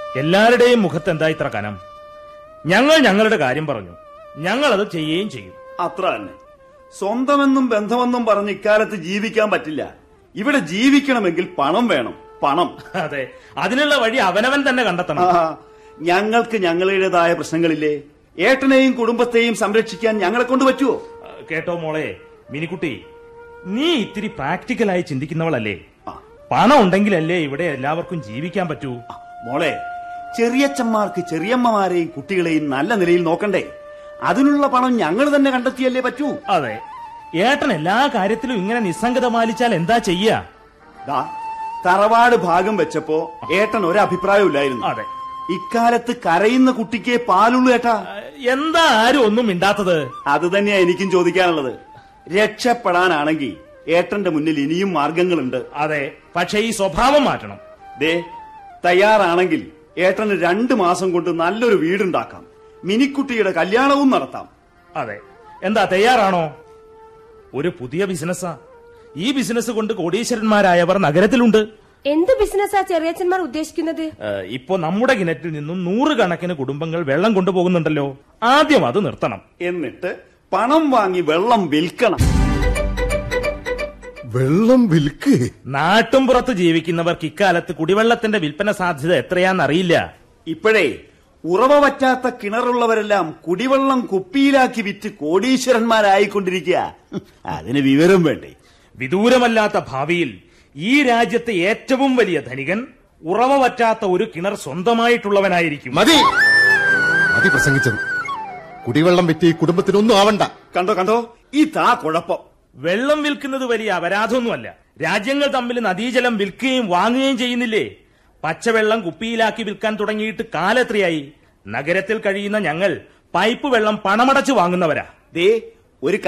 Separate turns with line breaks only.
എല്ലാവരുടെയും മുഖത്ത് എന്താ ഇത്ര കനം ഞങ്ങൾ ഞങ്ങളുടെ കാര്യം പറഞ്ഞു ഞങ്ങൾ അത് ചെയ്യുകയും ചെയ്യും
അത്ര തന്നെ സ്വന്തമെന്നും ബന്ധമെന്നും പറഞ്ഞ് ഇക്കാലത്ത് ജീവിക്കാൻ പറ്റില്ല ഇവിടെ ജീവിക്കണമെങ്കിൽ പണം വേണം പണം
അതെ അതിനുള്ള വഴി അവനവൻ തന്നെ
ആ,
കണ്ടെത്തണം
ഞങ്ങൾക്ക് ഞങ്ങളുടേതായ പ്രശ്നങ്ങളില്ലേ ഏട്ടനെയും കുടുംബത്തെയും സംരക്ഷിക്കാൻ ഞങ്ങളെ കൊണ്ട് പറ്റുമോ
ആ, കേട്ടോ മോളെ മിനിക്കുട്ടി നീ ഇത്തിരി പ്രാക്ടിക്കലായി ചിന്തിക്കുന്നവളല്ലേ
ആ.
പണം ഉണ്ടെങ്കിലല്ലേ ഇവിടെ എല്ലാവർക്കും ജീവിക്കാൻ പറ്റൂ
മോളെ ചെറിയച്ചന്മാർക്ക് ചെറിയമ്മമാരെയും കുട്ടികളെയും നല്ല നിലയിൽ നോക്കണ്ടേ അതിനുള്ള പണം ഞങ്ങൾ തന്നെ കണ്ടെത്തിയല്ലേ പറ്റൂ
അതെ ഏട്ടൻ എല്ലാ കാര്യത്തിലും ഇങ്ങനെ നിസ്സംഗത പാലിച്ചാൽ എന്താ ചെയ്യാ
ദാ തറവാട് ഭാഗം വെച്ചപ്പോ ഏട്ടൻ ഒരഭിപ്രായമില്ലായിരുന്നു
അതെ
ഇക്കാലത്ത് കരയുന്ന കുട്ടിക്ക് പാലുള്ളൂ ഏട്ടാ
ആ, എന്താ ആരും ഒന്നും മിണ്ടാത്തത്
അത് തന്നെയാ എനിക്കും ചോദിക്കാനുള്ളത് രക്ഷപ്പെടാനാണെങ്കിൽ ഏട്ടന്റെ മുന്നിൽ ഇനിയും മാർഗങ്ങളുണ്ട്
അതെ പക്ഷെ ഈ സ്വഭാവം മാറ്റണം
ദേ തയ്യാറാണെങ്കിൽ ഏട്ടന് രണ്ടു മാസം കൊണ്ട് നല്ലൊരു വീടുണ്ടാക്കാം മിനിക്കുട്ടിയുടെ കല്യാണവും നടത്താം
അതെ എന്താ തയ്യാറാണോ ഒരു പുതിയ ബിസിനസ്സാ ഈ ബിസിനസ് കൊണ്ട് കോടീശ്വരന്മാരായവർ നഗരത്തിലുണ്ട്
എന്ത് ബിസിനസ്സാ ചെറിയച്ഛന്മാർ ഉദ്ദേശിക്കുന്നത്
ഏ, ഇപ്പോ നമ്മുടെ കിണറ്റിൽ നിന്നും നൂറുകണക്കിന് കുടുംബങ്ങൾ വെള്ളം കൊണ്ടുപോകുന്നുണ്ടല്ലോ ആദ്യം അത് നിർത്തണം
എന്നിട്ട് പണം വാങ്ങി വെള്ളം വിൽക്കണം
വെള്ളം വിൽക്ക്
നാട്ടും പുറത്ത് ജീവിക്കുന്നവർക്ക് ഇക്കാലത്ത് കുടിവെള്ളത്തിന്റെ വിൽപ്പന സാധ്യത എത്രയാന്നറിയില്ല
ഇപ്പോഴേ ഉറവ പറ്റാത്ത കിണറുള്ളവരെല്ലാം കുടിവെള്ളം കുപ്പിയിലാക്കി വിറ്റ് കോടീശ്വരന്മാരായിക്കൊണ്ടിരിക്കുക അതിന് വിവരം വേണ്ടേ
വിദൂരമല്ലാത്ത ഭാവിയിൽ ഈ രാജ്യത്തെ ഏറ്റവും വലിയ ധനികൻ ഉറവ പറ്റാത്ത ഒരു കിണർ സ്വന്തമായിട്ടുള്ളവനായിരിക്കും
മതി മതി പ്രസംഗിച്ചത് കുടിവെള്ളം വിറ്റ് ഈ കുടുംബത്തിനൊന്നും ആവണ്ട
കണ്ടോ കണ്ടോ ഇതാ കുഴപ്പം
വെള്ളം വിൽക്കുന്നത് വലിയ അപരാധമൊന്നുമല്ല രാജ്യങ്ങൾ തമ്മിൽ നദീജലം വിൽക്കുകയും വാങ്ങുകയും ചെയ്യുന്നില്ലേ പച്ചവെള്ളം കുപ്പിയിലാക്കി വിൽക്കാൻ തുടങ്ങിയിട്ട് കാലെത്രയായി നഗരത്തിൽ കഴിയുന്ന ഞങ്ങൾ പൈപ്പ് വെള്ളം പണമടച്ച് വാങ്ങുന്നവരാ
ദേ ഒരു